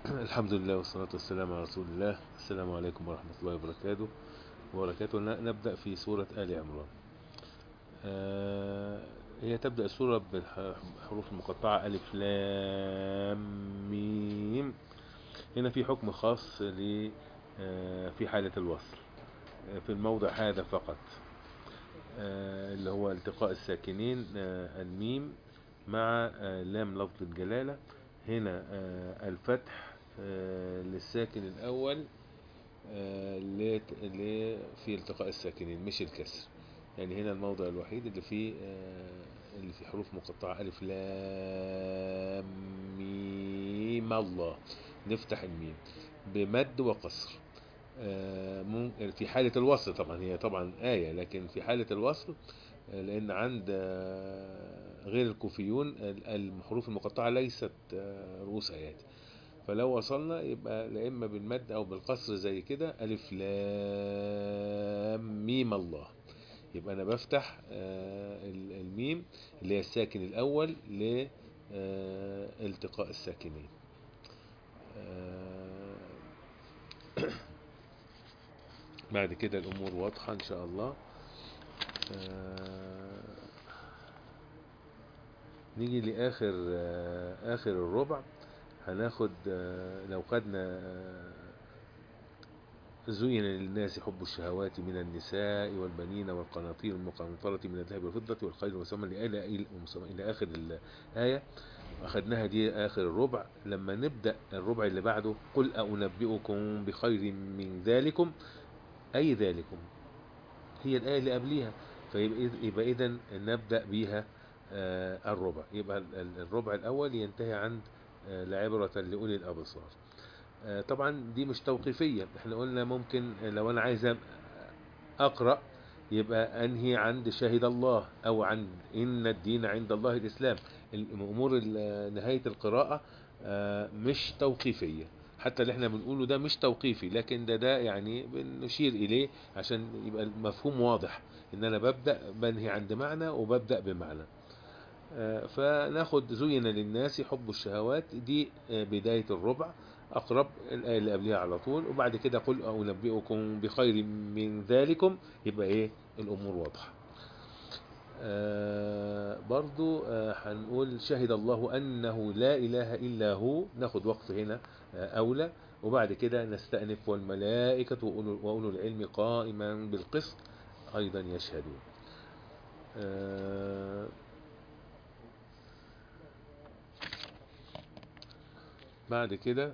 الحمد لله والصلاة والسلام على رسول الله السلام عليكم ورحمة الله وبركاته وبركاته ن- نبدأ في سورة آل عمران آه، هي تبدأ السورة بالحروف المقطعة ألف لام ميم هنا في حكم خاص ل آه، في حالة الوصل آه، في الموضع هذا فقط آه، اللي هو التقاء الساكنين آه، الميم مع آه، لام لفظ الجلالة هنا آه، الفتح آه، للساكن الأول آه، لت- ل- في التقاء الساكنين مش الكسر يعني هنا الموضع الوحيد اللي فيه آه، اللي فيه حروف مقطعة ألف لام ميم الله نفتح الميم بمد وقصر آه، مم- في حالة الوصل طبعا هي طبعا آية لكن في حالة الوصل آه، لأن عند آه، غير الكوفيون ال- الحروف المقطعة ليست آه، رؤوس آيات فلو وصلنا يبقى لا إما بالمد أو بالقصر زي كده ألف لام ميم الله يبقى أنا بفتح آه، ال- الميم اللي هي الساكن الأول لالتقاء الساكنين آه، بعد كده الأمور واضحة إن شاء الله آه، نيجي لآخر آه، آخر الربع هناخد آه، لو خدنا آه، زين للناس حب الشهوات من النساء والبنين والقناطير المقنطرة من الذهب والفضة والخيل والسمن إلى إلى آخر الآية أخدناها دي آخر الربع لما نبدأ الربع اللي بعده قل أنبئكم بخير من ذلكم أي ذلكم هي الآية اللي قبليها فيبقى يبقى إذا نبدأ بيها آه، الربع يبقى ال- ال- الربع الأول ينتهي عند آه، لعبرة لأولي الأبصار آه، طبعا دي مش توقيفية احنا قلنا ممكن لو أنا عايز أقرأ يبقى أنهي عند شهد الله أو عند إن الدين عند الله الإسلام الأمور ال- نهاية القراءة آه، مش توقيفية حتى اللي احنا بنقوله ده مش توقيفي لكن ده ده يعني بنشير إليه عشان يبقى المفهوم واضح إن أنا ببدأ بنهي عند معنى وببدأ بمعنى آه، فناخد زين للناس حب الشهوات دي آه، بداية الربع أقرب الآية اللي قبلها على طول وبعد كده قل أنبئكم بخير من ذلكم يبقى إيه الأمور واضحة آه، برضو آه، هنقول شهد الله أنه لا إله إلا هو ناخد وقف هنا آه، أولى وبعد كده نستأنف والملائكة وأولو وأولو العلم قائما بالقسط أيضا يشهدون آه، بعد كده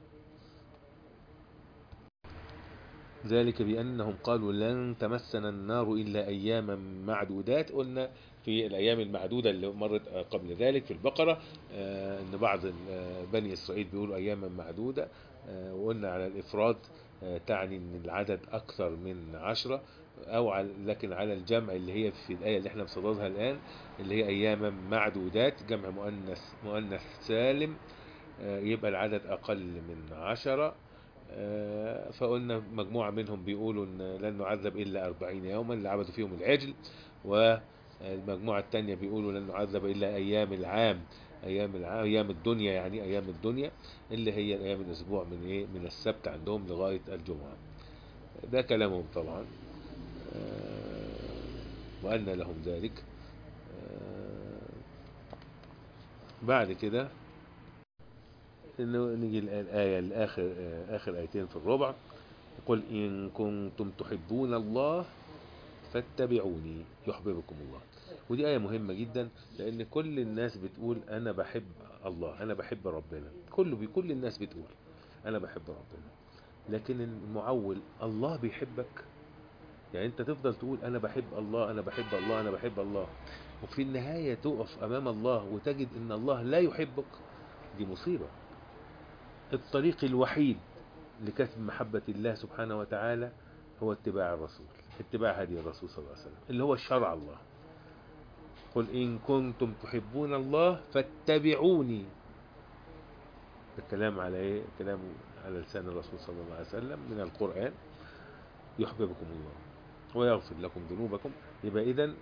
ذلك بأنهم قالوا لن تمسنا النار إلا أياما معدودات قلنا في الأيام المعدودة اللي مرت قبل ذلك في البقرة آه، أن بعض آه، بني إسرائيل بيقولوا أياما معدودة آه، وقلنا على الإفراد آه، تعني أن العدد أكثر من عشرة أو على لكن على الجمع اللي هي في الآية اللي احنا بصددها الآن اللي هي أياما معدودات جمع مؤنث مؤنث سالم آه، يبقى العدد أقل من عشرة آه، فقلنا مجموعة منهم بيقولوا إن لن نعذب إلا أربعين يوما اللي عبدوا فيهم العجل والمجموعة التانية بيقولوا لن نعذب إلا أيام العام أيام العام أيام الدنيا يعني أيام الدنيا اللي هي أيام الأسبوع من إيه من السبت عندهم لغاية الجمعة ده كلامهم طبعا آه، وأن لهم ذلك آه، بعد كده إنه نيجي الآية الآخر آخر آيتين في الربع قل إن كنتم تحبون الله فاتبعوني يحببكم الله ودي آية مهمة جدا لأن كل الناس بتقول أنا بحب الله أنا بحب ربنا كله كل الناس بتقول أنا بحب ربنا لكن المعول الله بيحبك يعني أنت تفضل تقول أنا بحب الله أنا بحب الله أنا بحب الله وفي النهاية تقف أمام الله وتجد أن الله لا يحبك دي مصيبة الطريق الوحيد لكسب محبة الله سبحانه وتعالى هو اتباع الرسول اتباع هدي الرسول صلى الله عليه وسلم اللي هو شرع الله قل إن كنتم تحبون الله فاتبعوني الكلام على ايه الكلام على لسان الرسول صلى الله عليه وسلم من القرآن يحببكم الله ويغفر لكم ذنوبكم يبقى إذن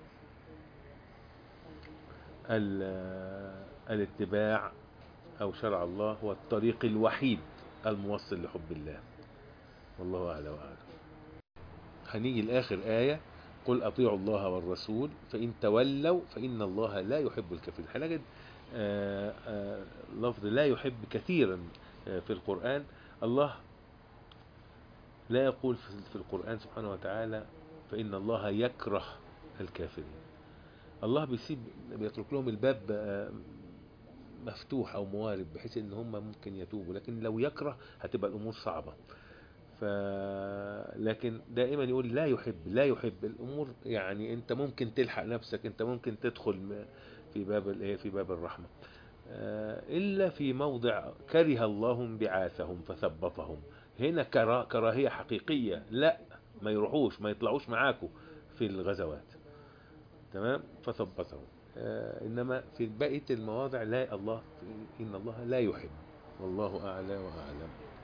الاتباع أو شرع الله هو الطريق الوحيد الموصل لحب الله والله أعلى وأعلم هنيجي لآخر آية قل أطيعوا الله والرسول فإن تولوا فإن الله لا يحب الكافرين هنجد آه، آه، لفظ لا يحب كثيرا آه، في القرآن الله لا يقول في في القرآن سبحانه وتعالى فإن الله يكره الكافرين الله بيسيب بيترك لهم الباب آه، مفتوح أو موارب بحيث إن هم ممكن يتوبوا لكن لو يكره هتبقى الأمور صعبة ف لكن دائما يقول لا يحب لا يحب الامور يعني انت ممكن تلحق نفسك انت ممكن تدخل م- في باب الايه في باب الرحمه آه، الا في موضع كره الله انبعاثهم فثبطهم هنا كرا- كراهيه حقيقيه لا ما يروحوش ما يطلعوش معاكم في الغزوات تمام فثبطهم آه، انما في بقيه المواضع لا الله ان الله لا يحب والله اعلى واعلم